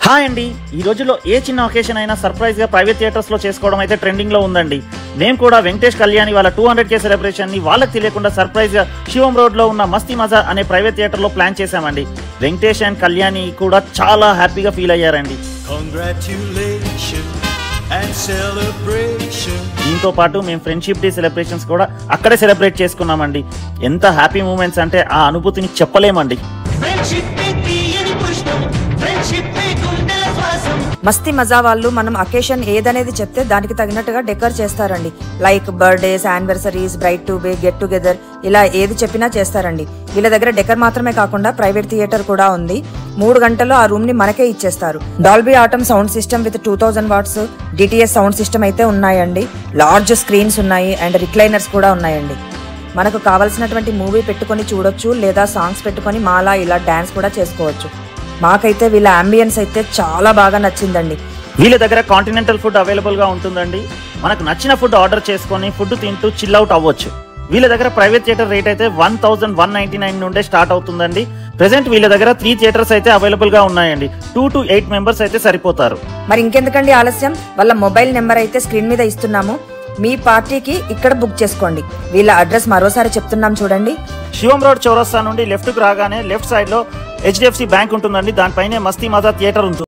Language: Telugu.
హాయ్ అండి ఈ రోజుల్లో ఏ చిన్న ఒకేషన్ అయినా సర్ప్రైజ్ గా ప్రైవేట్ థియేటర్స్ లో చేసుకోవడం అయితే ట్రెండింగ్ లో ఉందండి మేము కూడా వెంకటేష్ కళ్యాణి వాళ్ళ టూ హండ్రెడ్ కే సెలబ్రేషన్ ని వాళ్ళకి తెలియకుండా సర్ప్రైజ్ గా శివం రోడ్ లో ఉన్న మస్తీ మజా అనే ప్రైవేట్ థియేటర్ లో ప్లాన్ చేశామండి వెంకటేష్ అండ్ కళ్యాణి కూడా చాలా హ్యాపీగా ఫీల్ అయ్యారండి Congratulations and celebration. దీంతో పాటు మేము ఫ్రెండ్షిప్ డే సెలబ్రేషన్స్ కూడా అక్కడే సెలబ్రేట్ చేసుకున్నామండి ఎంత హ్యాపీ మూమెంట్స్ అంటే ఆ అనుభూతిని చెప్పలేమండి ఫ్రెండ్షిప్ తీయని పుష్పం ఫ్రెండ్షిప్ గుండెల శ్వాసం మస్తీ మజా వాళ్ళు మనం అకేషన్ ఏదనేది చెప్తే దానికి తగినట్టుగా డెకర్ చేస్తారండి like birthdays anniversaries bride to be get together ఇలా ఏది చెప్పినా చేస్తారండి వీళ్ళ దగ్గర డెకర్ మాత్రమే కాకుండా ప్రైవేట్ థియేటర్ కూడా ఉంది మూడు గంటల్లో ఆ రూమ్ ని మనకే ఇచ్చేస్తారు Dolby Atmos sound system with two thousand watts DTS sound system అయితే ఉన్నాయండి లార్జ్ స్క్రీన్స్ ఉన్నాయి అండ్ రిక్లైనర్స్ కూడా ఉన్నాయండి మనకు కావాల్సినటువంటి మూవీ పెట్టుకొని చూడొచ్చు లేదా సాంగ్స్ పెట్టుకొని మాలా ఇలా డాన్స్ కూడా చేసుకోవచ్చు మాకైతే వీళ్ళ అంబియన్స్ అయితే చాలా బాగా నచ్చిందండి వీళ్ళ దగ్గర కాంటినెంటల్ ఫుడ్ అవైలబుల్ గా ఉంటుందండి మనకు నచ్చిన ఫుడ్ ఆర్డర్ చేసుకొని ఫుడ్ తింటూ చిల్ అవుట్ అవ్వచ్చు వీళ్ళ దగ్గర ప్రైవేట్ థియేటర్ రేట్ అయితే one thousand one ninety nine నుండే స్టార్ట్ అవుతుందండి ప్రెసెంట్ వీళ్ళ దగ్గర త్రీ థియేటర్స్ అయితే అవైలబుల్ గా ఉన్నాయండి టూ టు ఎయిట్ మెంబర్స్ అయితే సరిపోతారు మరి ఇంకెందుకండి ఆలస్యం వాళ్ళ మొబైల్ నెంబర్ అయితే స్క్రీన్ మీద ఇస్తున్నాము మీ పార్టీకి ఇక్కడ బుక్ చేసుకోండి వీళ్ళ అడ్రస్ మరోసారి చెప్తున్నాం చూడండి శివం రోడ్ చౌరస్తా నుండి లెఫ్ట్ కు రాగానే లెఫ్ట్ సైడ్ లో హెచ్డిఎఫ్సి బ్యాంక్ ఉంటుందండి దానిపైనే మస్తీ మజా థియేటర్ ఉంటుంది